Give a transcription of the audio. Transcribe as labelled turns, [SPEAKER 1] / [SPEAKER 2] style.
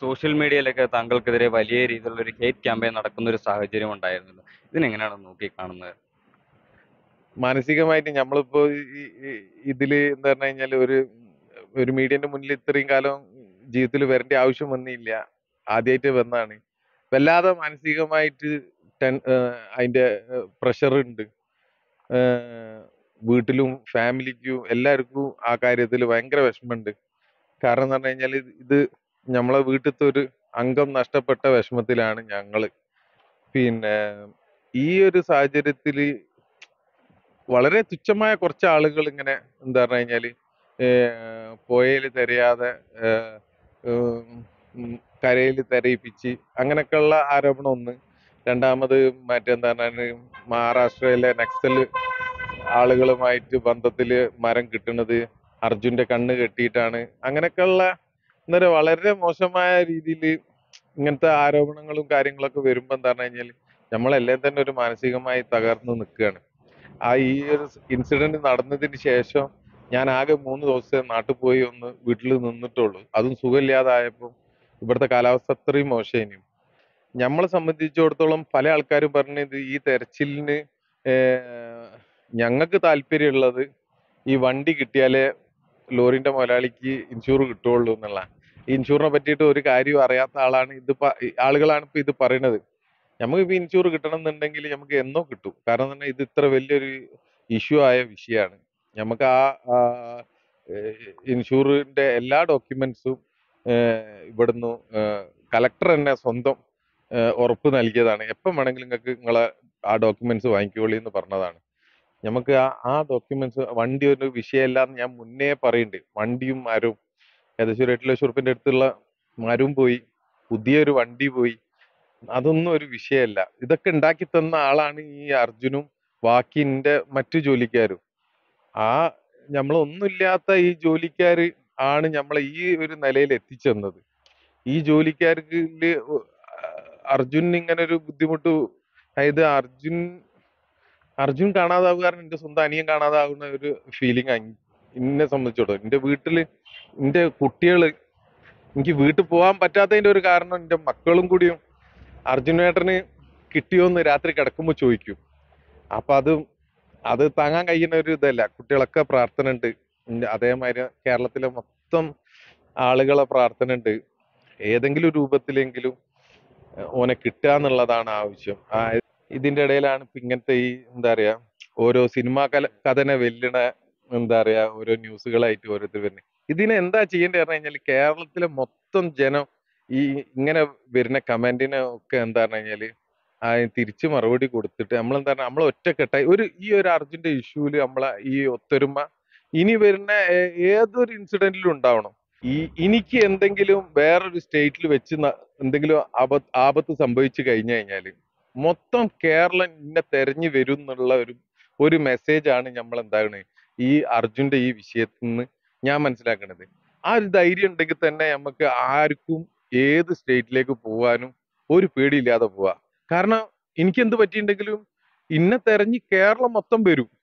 [SPEAKER 1] social മീഡിയയിലൊക്കെ താങ്കൾക്കെതിരെ വലിയ രീതിയിലുള്ള ഒരു ഹേറ്റ് ക്യാമ്പയിൻ നടക്കുന്ന ഒരു സാഹചര്യം ഉണ്ടായിരുന്നല്ലോ ഇതിനെങ്ങനെയാണ് നോക്കി കാണുന്നത്
[SPEAKER 2] മാനസികമായിട്ട് നമ്മളിപ്പോ ഈ- ഈ- ഇതില് എന്താ പറഞ്ഞു കഴിഞ്ഞാൽ ഒരു ഒരു മീഡിയന്റെ മുന്നിൽ ഇത്രയും കാലം ജീവിതത്തിൽ വരേണ്ട ആവശ്യം വന്നില്ല ആദ്യമായിട്ട് വന്നാണ് വല്ലാതെ മാനസികമായിട്ട് ടെൻ ഏഹ് അതിന്റെ പ്രഷർ ഉണ്ട് ഏഹ് വീട്ടിലും ഫാമിലിക്കും എല്ലാവർക്കും ആ കാര്യത്തിൽ ഭയങ്കര വിഷമമുണ്ട് കാരണം എന്ന് പറഞ്ഞു കഴിഞ്ഞാൽ ഇത് നമ്മളെ വീട്ടിലത്തെ ഒരു അംഗം നഷ്ടപ്പെട്ട വിഷമത്തിലാണ് ഞങ്ങള് പിന്നെ ഈ ഒരു സാഹചര്യത്തില് വളരെ തുച്ഛമായ കുറച്ച് ആളുകൾ ഇങ്ങനെ എന്താ പറഞ്ഞു കഴിഞ്ഞാല് പുഴയിൽ തിരയാതെ കരയിൽ തിരയിപ്പിച്ച് അങ്ങനെയൊക്കെയുള്ള ആരോപണം ഒന്ന് രണ്ടാമത് മറ്റെന്താ പറഞ്ഞാല് മഹാരാഷ്ട്രയിലെ നക്സൽ ആളുകളുമായിട്ട് ബന്ധത്തില് മരം കിട്ടുന്നത് അർജുന്റെ കണ്ണ് കെട്ടിയിട്ടാണ് അങ്ങനെയൊക്കെയുള്ള എന്താ പറയുക വളരെ മോശമായ രീതിയിൽ ഇങ്ങനത്തെ ആരോപണങ്ങളും കാര്യങ്ങളൊക്കെ വരുമ്പോ എന്താ പറഞ്ഞു കഴിഞ്ഞാല് നമ്മളെല്ലാം തന്നെ ഒരു മാനസികമായി തകർന്ന് നിൽക്കുകയാണ് ആ ഈ ഒരു ഇൻസിഡന്റ് നടന്നതിന് ശേഷം ഞാൻ ആകെ മൂന്ന് ദിവസം നാട്ടിൽ പോയി ഒന്ന് വീട്ടിൽ നിന്നിട്ടുള്ളൂ അതും സുഖമില്ലാതായപ്പോൾ ഇവിടുത്തെ കാലാവസ്ഥ അത്രയും മോശമായിരുന്നു നമ്മളെ സംബന്ധിച്ചിടത്തോളം പല ആൾക്കാരും പറഞ്ഞത് ഈ തെരച്ചിലിന് ഞങ്ങൾക്ക് താല്പര്യമുള്ളത് ഈ വണ്ടി കിട്ടിയാലേ ലോറിന്റെ മുതലാളിക്ക് ഇൻഷൂർ കിട്ടുള്ളൂ എന്നുള്ള ഇൻഷൂറിനെ പറ്റിയിട്ട് ഒരു കാര്യം അറിയാത്ത ആളാണ് ഇത് പ- ഈ ആളുകളാണ് ഇപ്പൊ ഇത് പറയുന്നത് നമുക്ക് ഇപ്പൊ ഇൻഷൂർ കിട്ടണം എന്നുണ്ടെങ്കിൽ നമുക്ക് എന്നോ കിട്ടും കാരണം തന്നെ ഇത് ഇത്ര വലിയൊരു ഇഷ്യൂ ആയ വിഷയമാണ് നമുക്ക് ആ ഇൻഷൂറിന്റെ എല്ലാ ഡോക്യുമെന്റ്സും ഇവിടുന്ന് കലക്ടർ തന്നെ സ്വന്തം ഏഹ് ഉറപ്പ് നൽകിയതാണ് എപ്പം വേണമെങ്കിലും നിങ്ങൾക്ക് നിങ്ങളെ ആ ഡോക്യുമെന്റ്സ് വാങ്ങിക്കോളി എന്ന് പറഞ്ഞതാണ് നമുക്ക് ആ ആ ഡോക്യുമെന്റ്സ് വണ്ടി ഒരു വിഷയമല്ല എന്ന് ഞാൻ മുന്നേ പറയുന്നുണ്ട് വണ്ടിയും മരവും ഏകദേശം ഒരു എട്ട് ലക്ഷം റുപ്യന്റെ അടുത്തുള്ള മരവും പോയി പുതിയൊരു വണ്ടി പോയി അതൊന്നും ഒരു വിഷയമല്ല ഇതൊക്കെ ഉണ്ടാക്കി തന്ന ആളാണ് ഈ അർജുനും ബാക്കി എന്റെ മറ്റു ജോലിക്കാരും ആ നമ്മളൊന്നുമില്ലാത്ത ഈ ജോലിക്കാര് ആണ് നമ്മളെ ഈ ഒരു നിലയിൽ എത്തിച്ചെന്നത് ഈ ജോലിക്കാർക്ക് അർജുൻ ഇങ്ങനെ ഒരു ബുദ്ധിമുട്ട് അതായത് അർജുൻ അർജുൻ കാണാതാവുക കാരണം എന്റെ സ്വന്തം അനിയൻ കാണാതാവുന്ന ഒരു ഫീലിംഗ് എന്നെ സംബന്ധിച്ചിടത്തോളം എന്റെ വീട്ടില് എന്റെ കുട്ടികള് എനിക്ക് വീട്ടിൽ പോകാൻ പറ്റാത്തതിന്റെ ഒരു കാരണം എന്റെ മക്കളും കൂടിയും അർജുനേട്ടന് കിട്ടിയോന്ന് രാത്രി കിടക്കുമ്പോൾ ചോദിക്കും അപ്പൊ അത് അത് താങ്ങാൻ കഴിയുന്ന ഒരു ഇതല്ല കുട്ടികളൊക്കെ പ്രാർത്ഥന ഉണ്ട് ഇന്റെ അതേമാതിരി കേരളത്തിലെ മൊത്തം ആളുകളെ പ്രാർത്ഥന ഉണ്ട് ഏതെങ്കിലും രൂപത്തിലെങ്കിലും ഏഹ് ഓനെ കിട്ടുക എന്നുള്ളതാണ് ആവശ്യം ആ ഇതിന്റെ ഇടയിലാണ് ഇപ്പൊ ഇങ്ങനത്തെ ഈ എന്താ പറയാ ഓരോ സിനിമാ കല കഥനെ വെല്ലണ എന്താ പറയാ ഓരോ ന്യൂസുകളായിട്ട് ഓരോരുത്തർ വരുന്നത് ഇതിന് എന്താ ചെയ്യേണ്ടത് പറഞ്ഞു കഴിഞ്ഞാൽ കേരളത്തിലെ മൊത്തം ജനം ഈ ഇങ്ങനെ വരുന്ന കമന്റിനെ ഒക്കെ എന്താ പറഞ്ഞു കഴിഞ്ഞാല് ആ തിരിച്ച് മറുപടി കൊടുത്തിട്ട് നമ്മളെന്താ പറഞ്ഞാൽ നമ്മൾ ഒറ്റക്കെട്ടായി ഒരു ഈ ഒരു അർജുന്റെ ഇഷ്യൂല് നമ്മളെ ഈ ഒത്തൊരുമ ഇനി വരുന്ന ഏ- ഏതൊരു ഇൻസിഡന്റിലും ഉണ്ടാവണം ഈ എനിക്ക് എന്തെങ്കിലും വേറൊരു സ്റ്റേറ്റിൽ വെച്ച് ന- എന്തെങ്കിലും ആപത്ത് ആപത്ത് സംഭവിച്ചു കഴിഞ്ഞു കഴിഞ്ഞാല് മൊത്തം കേരളം ഇന്നെ തെരഞ്ഞു വരും എന്നുള്ള ഒരു ഒരു മെസ്സേജ് ആണ് നമ്മൾ എന്താണ് ഈ അർജുന്റെ ഈ വിഷയത്തിൽ നിന്ന് ഞാൻ മനസ്സിലാക്കണത് ആ ഒരു ധൈര്യം ഉണ്ടെങ്കിൽ തന്നെ നമുക്ക് ആർക്കും ഏത് സ്റ്റേറ്റിലേക്ക് പോവാനും ഒരു പേടിയില്ലാതെ പോവാ കാരണം എനിക്ക് എന്ത് പറ്റിയിട്ടുണ്ടെങ്കിലും ഇന്നെ തെരഞ്ഞ് കേരളം മൊത്തം വരും